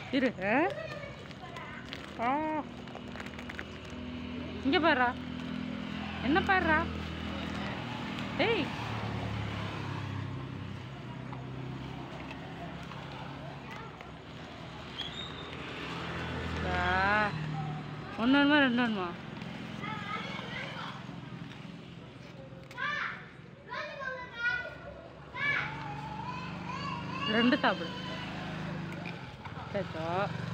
இரு ஆ? ஆ இங்கே பாருடா என்ன பாருடா டேய் ஒன்று ஒன்றுமா ரெண்டு ஒன்றுமா ரெண்டு சாப்பிடு சச்சோ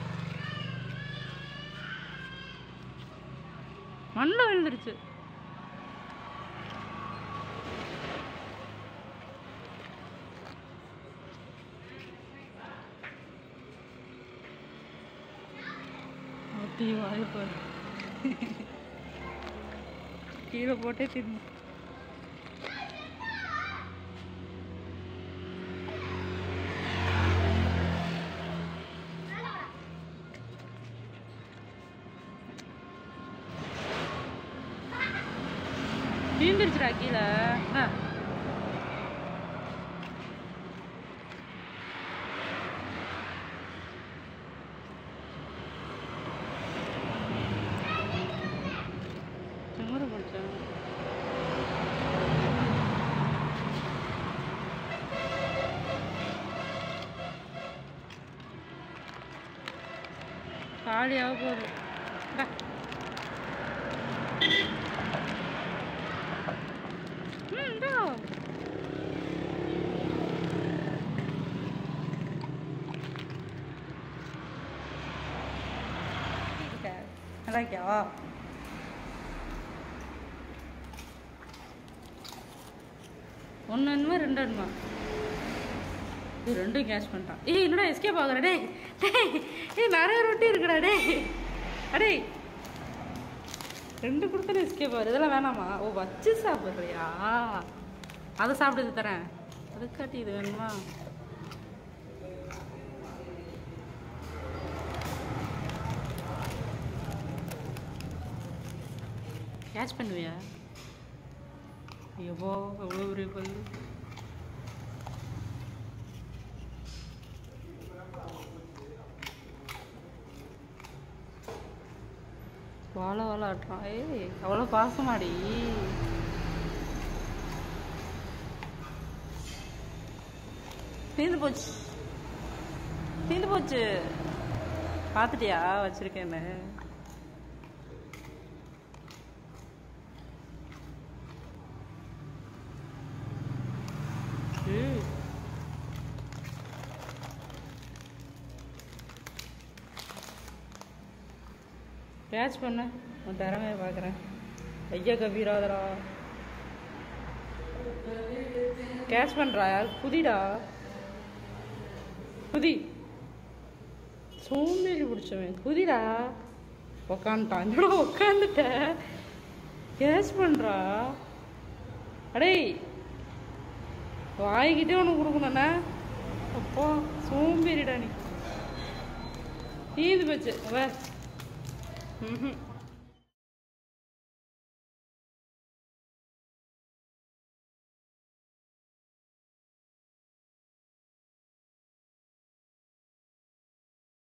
மண்ணில் விழுந்துருச்சு அப்படி வாய்ப்பாரு கீழே போட்டே தின்னு தீந்துருச்சுடா கீழே என்ன திமிரு பிடிச்சேன் காலியாக போகுது இந்தா. ம், இந்தா. இருக்கா? நல்லா இருக்கியா ஒன்று வேணுமா ரெண்டு வேணுமா இது ரெண்டும் கேஷ் பண்ணிட்டான் ஏய் என்னடா எஸ்கேப் ஆகுற டேய் டேய் ஏய் நிறைய ரொட்டி இருக்குடா டேய் அடே ரெண்டு கொடுத்தன எஸ்கேப் ஆகுது இதெல்லாம் வேணாமா ஓ வச்சு சாப்பிட்றியா அதை சாப்பிட்டு தரேன் அதுக்காட்டி இது வேணுமா கேட்ச் பண்ணுவியா ஐயோ எவ்வளோ பெரிய பல்லு வாழை வாழை ஆட்டுறான் ஏய் அவ்வளோ பாசமாடி தீந்து போச்சு தீந்து போச்சு பார்த்துட்டியா வச்சிருக்கேன்னு ம் கேட்ச் பண்ண உன் திறமையை பார்க்குறேன் ஐயா கபீராதரா கேட்ச் பண்ணுறா குதிடா குதி சோம்பேறி பிடிச்சவன் குதிடா உக்காந்துட்டான் என்னடா உக்காந்துட்ட கேட்ச் பண்ணுறா அடேய் வாய்கிட்டே ஒன்று கொடுக்கணுண்ணா அப்போ சோம்பேறிடா நீ தீந்து போச்சு வே ம்